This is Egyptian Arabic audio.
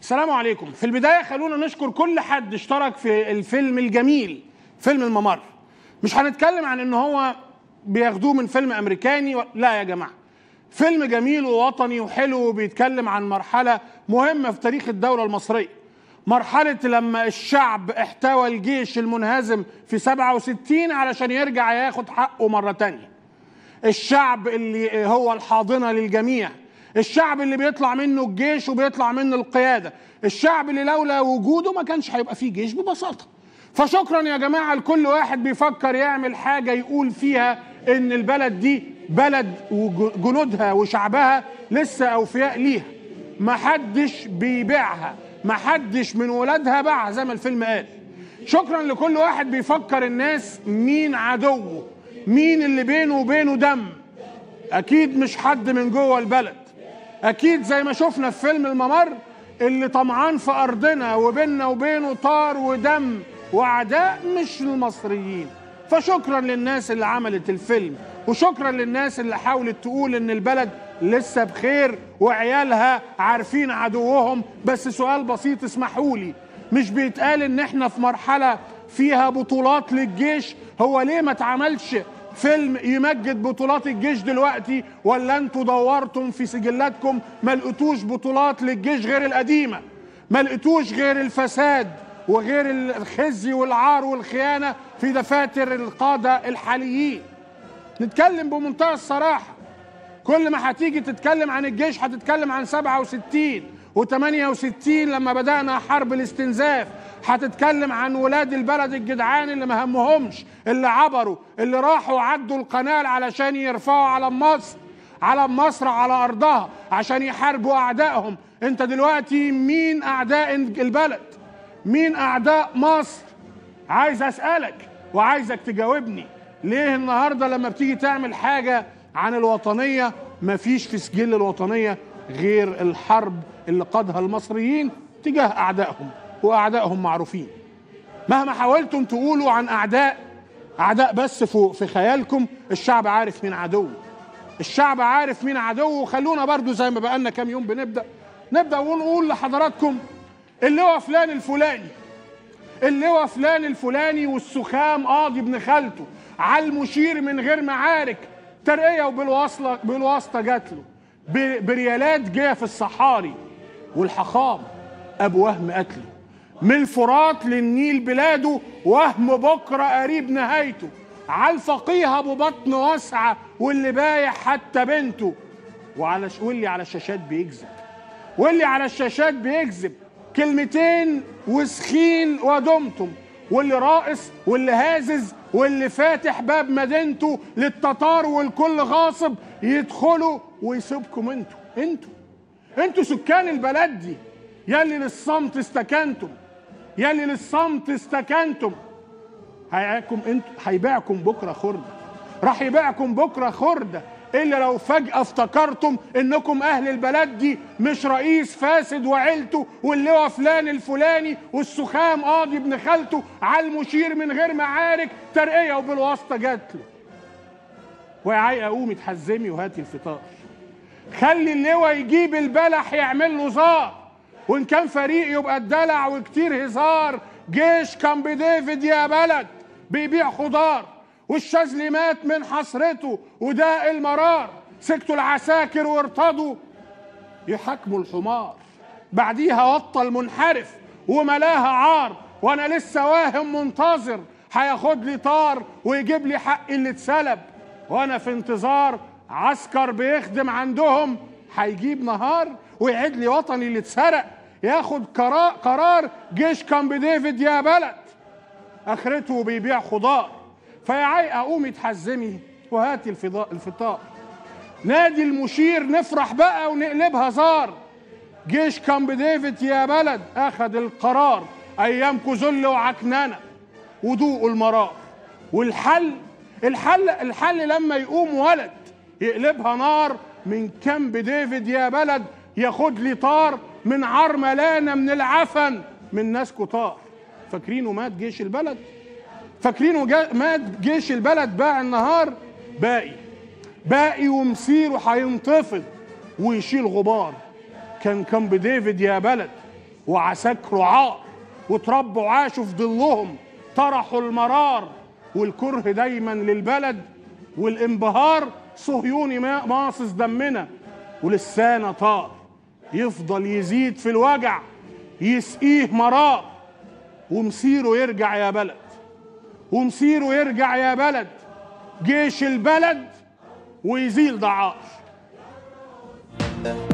السلام عليكم في البداية خلونا نشكر كل حد اشترك في الفيلم الجميل فيلم الممر مش هنتكلم عن ان هو بياخدوه من فيلم امريكاني و... لا يا جماعة فيلم جميل ووطني وحلو وبيتكلم عن مرحلة مهمة في تاريخ الدولة المصرية مرحلة لما الشعب احتوى الجيش المنهزم في 67 علشان يرجع ياخد حقه مرة تانية الشعب اللي هو الحاضنة للجميع الشعب اللي بيطلع منه الجيش وبيطلع منه القيادة الشعب اللي لولا وجوده ما كانش هيبقى فيه جيش ببساطة فشكرا يا جماعة لكل واحد بيفكر يعمل حاجة يقول فيها ان البلد دي بلد وجنودها وشعبها لسه اوفياء ليها محدش بيبيعها محدش من ولادها باعها زي ما الفيلم قال شكرا لكل واحد بيفكر الناس مين عدوه مين اللي بينه وبينه دم اكيد مش حد من جوه البلد اكيد زي ما شفنا في فيلم الممر اللي طمعان في ارضنا وبيننا وبينه طار ودم واعداء مش المصريين فشكرا للناس اللي عملت الفيلم وشكرا للناس اللي حاولت تقول ان البلد لسه بخير وعيالها عارفين عدوهم بس سؤال بسيط اسمحوا لي مش بيتقال ان احنا في مرحله فيها بطولات للجيش هو ليه ما اتعملش فيلم يمجد بطولات الجيش دلوقتي ولا انتوا دورتم في سجلاتكم ما لقيتوش بطولات للجيش غير القديمه ما لقيتوش غير الفساد وغير الخزي والعار والخيانه في دفاتر القاده الحاليين نتكلم بمنتهى الصراحه كل ما هتيجي تتكلم عن الجيش هتتكلم عن 67 و68 لما بدأنا حرب الاستنزاف هتتكلم عن ولاد البلد الجدعان اللي ما همهمش اللي عبروا اللي راحوا عدوا القنال علشان يرفعوا علم مصر علم مصر على أرضها عشان يحاربوا أعدائهم أنت دلوقتي مين أعداء البلد مين أعداء مصر عايز أسألك وعايزك تجاوبني ليه النهاردة لما بتيجي تعمل حاجة عن الوطنية مفيش في سجل الوطنية غير الحرب اللي قادها المصريين تجاه أعدائهم وأعدائهم معروفين مهما حاولتم تقولوا عن أعداء أعداء بس في خيالكم الشعب عارف مين عدوه الشعب عارف مين عدوه خلونا برضو زي ما بقالنا كام يوم بنبدأ نبدأ ونقول لحضراتكم اللواء فلان الفلاني اللواء فلان الفلاني والسخام قاضي ابن خالته على المشير من غير معارك ترقية وبالواسطة بالواسطة جات له بريالات جاية في الصحاري والحخام أبو وهم قتله من الفرات للنيل بلاده وهم بكرة قريب نهايته على الفقيه أبو بطن واسعة واللي بايع حتى بنته وعلى واللي على الشاشات بيكذب واللي على الشاشات بيكذب كلمتين وسخين ودمتم واللي راقص واللي هازز واللي فاتح باب مدينته للتتار والكل غاصب يدخلوا ويسيبكم انتوا انتوا انتوا سكان البلد دي يلي للصمت استكنتم يلي للصمت استكنتم هيعكم انتوا هيبيعكم بكره خرده راح يبيعكم بكره خرده الا لو فجاه افتكرتم انكم اهل البلد دي مش رئيس فاسد وعيلته واللواء فلان الفلاني والسخام قاضي ابن خالته على المشير من غير معارك ترقيه وبالواسطه جات له ويا قومي اتحزمي وهاتي الفطار خلي اللواء يجيب البلح يعمل له زار وان كان فريق يبقى الدلع وكتير هزار جيش كان بديفيد يا بلد بيبيع خضار والشاذلي مات من حسرته وداء المرار سكتوا العساكر وارتضوا يحاكموا الحمار بعديها وطى المنحرف وملاها عار وانا لسه واهم منتظر هياخد لي طار ويجيب لي حقي اللي اتسلب وانا في انتظار عسكر بيخدم عندهم هيجيب نهار ويعيد لي وطني اللي اتسرق ياخد قرار جيش كامب ديفيد يا بلد اخرته بيبيع خضار فيا عايقه قومي اتحزمي وهاتي الفضاء الفطار نادي المشير نفرح بقى ونقلبها زار جيش كامب ديفيد يا بلد اخذ القرار ايامكم ذل وعكننه وذوقوا المرار والحل الحل الحل لما يقوم ولد يقلبها نار من كامب ديفيد يا بلد ياخد لي طار من عار ملانه من العفن من ناس كتار فاكرينه مات جيش البلد فاكرينه جا مات جيش البلد باع النهار باقي باقي ومسيره هينتفض ويشيل غبار كان كامب ديفيد يا بلد وعساكره عار وتربوا عاشوا في ظلهم طرحوا المرار والكره دايما للبلد والانبهار صهيوني ما- ماصص دمنا ولسانه طار يفضل يزيد في الوجع يسقيه مرار ومصيره يرجع يا بلد ومصيره يرجع يا بلد جيش البلد ويزيل ضعاف